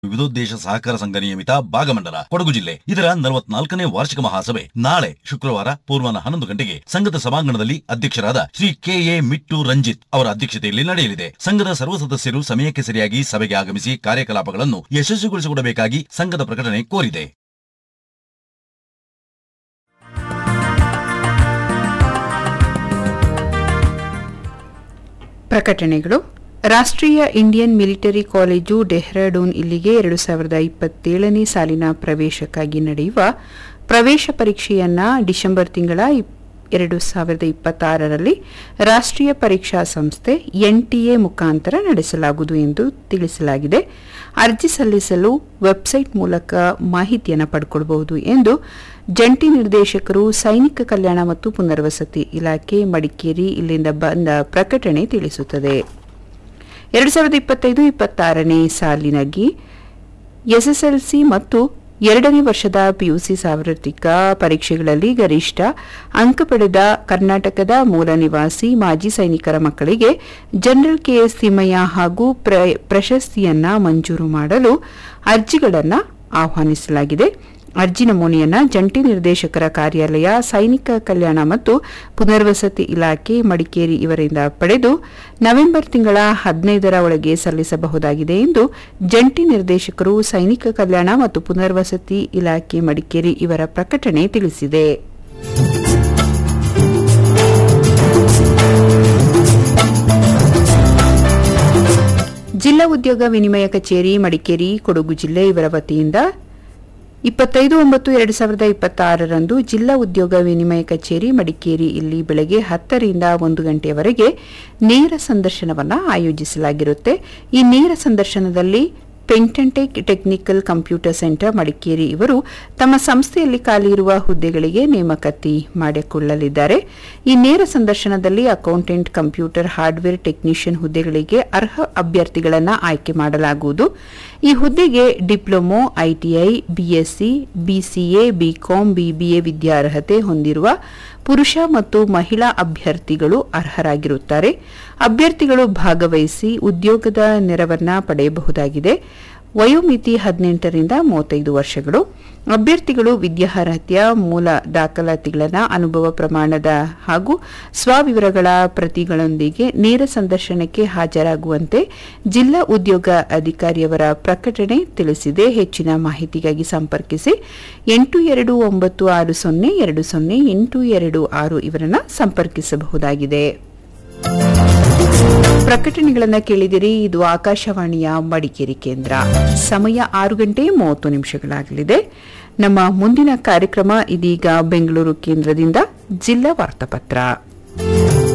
ವಿವಿಧೋದ್ದೇಶ ಸಹಕಾರ ಸಂಘ ನಿಯಮಿತ ಭಾಗಮಂಡಲ ಕೊಡಗು ಜಿಲ್ಲೆ ಇದರ ನಲವತ್ನಾಲ್ಕನೇ ವಾರ್ಷಿಕ ಮಹಾಸಭೆ ನಾಳೆ ಶುಕ್ರವಾರ ಪೂರ್ವಾಹ್ನ ಹನ್ನೊಂದು ಗಂಟೆಗೆ ಸಂಘದ ಸಭಾಂಗಣದಲ್ಲಿ ಅಧ್ಯಕ್ಷರಾದ ಶ್ರೀ ಕೆ ಎ ಮಿಟ್ಟು ರಂಜಿತ್ ಅವರ ಅಧ್ಯಕ್ಷತೆಯಲ್ಲಿ ನಡೆಯಲಿದೆ ಸಂಘದ ಸರ್ವ ಸದಸ್ಯರು ಸಮಯಕ್ಕೆ ಸರಿಯಾಗಿ ಸಭೆಗೆ ಆಗಮಿಸಿ ಕಾರ್ಯಕಲಾಪಗಳನ್ನು ಯಶಸ್ವಿಗೊಳಿಸಿಕೊಡಬೇಕಾಗಿ ಸಂಘದ ಪ್ರಕಟಣೆ ಕೋರಿದೆ ಪ್ರಕಟಣೆಗಳು ರಾಷ್ಟ್ರೀಯ ಇಂಡಿಯನ್ ಮಿಲಿಟರಿ ಕಾಲೇಜು ಡೆಹ್ರಾಡೂನ್ ಇಲ್ಲಿಗೆ ಎರಡು ಸಾವಿರದ ಇಪ್ಪತ್ತೇಳನೇ ಸಾಲಿನ ಪ್ರವೇಶಕ್ಕಾಗಿ ನಡೆಯುವ ಪ್ರವೇಶ ಪರೀಕ್ಷೆಯನ್ನ ಡಿಸೆಂಬರ್ ತಿಂಗಳ ಇಪ್- ಎರಡು ಸಾವಿರದ ಇಪ್ಪತ್ತಾರರಲ್ಲಿ ರಾಷ್ಟ್ರೀಯ ಪರೀಕ್ಷಾ ಸಂಸ್ಥೆ ಎನ್ಟಿಎ ಮುಖಾಂತರ ನಡೆಸಲಾಗುವುದು ಎಂದು ತಿಳಿಸಲಾಗಿದೆ ಅರ್ಜಿ ಸಲ್ಲಿಸಲು ವೆಬ್ಸೈಟ್ ಮೂಲಕ ಮಾಹಿತಿಯನ್ನು ಪಡ್ಕೊಳ್ಬಹುದು ಎಂದು ಜಂಟಿ ನಿರ್ದೇಶಕರು ಸೈನಿಕ ಕಲ್ಯಾಣ ಮತ್ತು ಪುನರ್ವಸತಿ ಇಲಾಖೆ ಮಡಿಕೇರಿ ಇಲ್ಲಿಂದ ಬಂದ ಪ್ರಕಟಣೆ ತಿಳಿಸುತ್ತದೆ ಎರಡು ಸಾವಿರದ ಇಪ್ಪತ್ತೈದು ಇಪ್ಪತ್ತಾರನೇ ಸಾಲಿನಾಗಿ ಎಸ್ಎಸ್ಎಲ್ಸಿ ಮತ್ತು ಎರಡನೇ ವರ್ಷದ ಪಿಯುಸಿ ಸಾರ್ವತ್ರಿಕ ಪರೀಕ್ಷೆಗಳಲ್ಲಿ ಗರಿಷ್ಠ ಅಂಕ ಪಡೆದ ಕರ್ನಾಟಕದ ಮೂಲ ನಿವಾಸಿ ಮಾಜಿ ಸೈನಿಕರ ಮಕ್ಕಳಿಗೆ ಜನರಲ್ ಕೆಎಸ್ ತಿಮ್ಮಯ್ಯ ಹಾಗೂ ಪ್ರ- ಪ್ರಶಸ್ತಿಯನ್ನ ಮಂಜೂರು ಮಾಡಲು ಅರ್ಜಿಗಳನ್ನು ಆಹ್ವಾನಿಸಲಾಗಿದೆ ಅರ್ಜಿ ನಮೂನೆಯನ್ನ ಜಂಟಿ ನಿರ್ದೇಶಕರ ಕಾರ್ಯಾಲಯ ಸೈನಿಕ ಕಲ್ಯಾಣ ಮತ್ತು ಪುನರ್ವಸತಿ ಇಲಾಖೆ ಮಡಿಕೇರಿ ಇವರಿಂದ ಪಡೆದು ನವೆಂಬರ್ ತಿಂಗಳ ಹದಿನೈದರ ಒಳಗೆ ಸಲ್ಲಿಸಬಹುದಾಗಿದೆ ಎಂದು ಜಂಟಿ ನಿರ್ದೇಶಕರು ಸೈನಿಕ ಕಲ್ಯಾಣ ಮತ್ತು ಪುನರ್ವಸತಿ ಇಲಾಖೆ ಮಡಿಕೇರಿ ಇವರ ಪ್ರಕಟಣೆ ತಿಳಿಸಿದೆ ಜಿಲ್ಲಾ ಉದ್ಯೋಗ ವಿನಿಮಯ ಕಚೇರಿ ಮಡಿಕೇರಿ ಕೊಡಗು ಜಿಲ್ಲೆ ಇವರ ವತಿಯಿಂದ ಇಪ್ಪತ್ತೈದು ಒಂಬತ್ತು ಎರಡು ಸಾವಿರದ ಇಪ್ಪತ್ತಾರರಂದು ಜಿಲ್ಲಾ ಉದ್ಯೋಗ ವಿನಿಮಯ ಕಚೇರಿ ಮಡಿಕೇರಿ ಇಲ್ಲಿ ಬೆಳಗ್ಗೆ ಹತ್ತರಿಂದ ಒಂದು ಗಂಟೆಯವರೆಗೆ ನೇರ ಸಂದರ್ಶನವನ್ನು ಆಯೋಜಿಸಲಾಗಿರುತ್ತೆ ಈ ನೇರ ಸಂದರ್ಶನದಲ್ಲಿ ಪೆಂಟೆಂಟೆಕ್ ಟೆಕ್ನಿಕಲ್ ಕಂಪ್ಯೂಟರ್ ಸೆಂಟರ್ ಮಡಿಕೇರಿ ಇವರು ತಮ್ಮ ಸಂಸ್ಥೆಯಲ್ಲಿ ಖಾಲಿ ಇರುವ ಹುದ್ದೆಗಳಿಗೆ ನೇಮಕಾತಿ ಮಾಡಿಕೊಳ್ಳಲಿದ್ದಾರೆ ಈ ನೇರ ಸಂದರ್ಶನದಲ್ಲಿ ಅಕೌಂಟೆಂಟ್ ಕಂಪ್ಯೂಟರ್ ಹಾರ್ಡ್ವೇರ್ ಟೆಕ್ನಿಷಿಯನ್ ಹುದ್ದೆಗಳಿಗೆ ಅರ್ಹ ಅಭ್ಯರ್ಥಿಗಳನ್ನು ಆಯ್ಕೆ ಮಾಡಲಾಗುವುದು ಈ ಹುದ್ದೆಗೆ diploma ITI BSc BCA BCom BBA ವಿದ್ಯಾರ್ಹತೆ ಹೊಂದಿರುವ ಪುರುಷ ಮತ್ತು ಮಹಿಳಾ ಅಭ್ಯರ್ಥಿಗಳು ಅರ್ಹರಾಗಿರುತ್ತಾರೆ ಅಭ್ಯರ್ಥಿಗಳು ಭಾಗವಹಿಸಿ ಉದ್ಯೋಗದ ನೆರವನ್ನ ಪಡೆಯಬಹುದಾಗಿದೆ ವಯೋಮಿತಿ ಹದಿನೆಂಟರಿಂದ ಮೂವತ್ತೈದು ವರ್ಷಗಳು ಅಭ್ಯರ್ಥಿಗಳು ವಿದ್ಯಾರ್ಹತೆಯ ಮೂಲ ದಾಖಲಾತಿಗಳನ್ನು ಅನುಭವ ಪ್ರಮಾಣದ ಹಾಗೂ ಸ್ವವಿವರಗಳ ಪ್ರತಿಗಳೊಂದಿಗೆ ನೇರ ಸಂದರ್ಶನಕ್ಕೆ ಹಾಜರಾಗುವಂತೆ ಜಿಲ್ಲಾ ಉದ್ಯೋಗ ಅಧಿಕಾರಿಯವರ ಪ್ರಕಟಣೆ ತಿಳಿಸಿದೆ ಹೆಚ್ಚಿನ ಮಾಹಿತಿಗಾಗಿ ಸಂಪರ್ಕಿಸಿ ಎಂಟು ಎರಡು ಒಂಬತ್ತು ಆರು ಸೊನ್ನೆ ಎರಡು ಸೊನ್ನೆ ಎಂಟು ಎರಡು ಆರು ಇವರನ್ನು ಸಂಪರ್ಕಿಸಬಹುದಾಗಿದೆ ಪ್ರಕಟಣೆಗಳನ್ನು ಕೇಳಿದಿರಿ ಇದು ಆಕಾಶವಾಣಿಯ ಮಡಿಕೇರಿ ಕೇಂದ್ರ ಸಮಯ ಆರು ಗಂಟೆ ಮೂವತ್ತು ನಿಮಿಷಗಳಾಗಲಿದೆ ನಮ್ಮ ಮುಂದಿನ ಕಾರ್ಯಕ್ರಮ ಇದೀಗ ಬೆಂಗಳೂರು ಕೇಂದ್ರದಿಂದ ಜಿಲ್ಲಾ ವಾರ್ತಾಪತ್ರ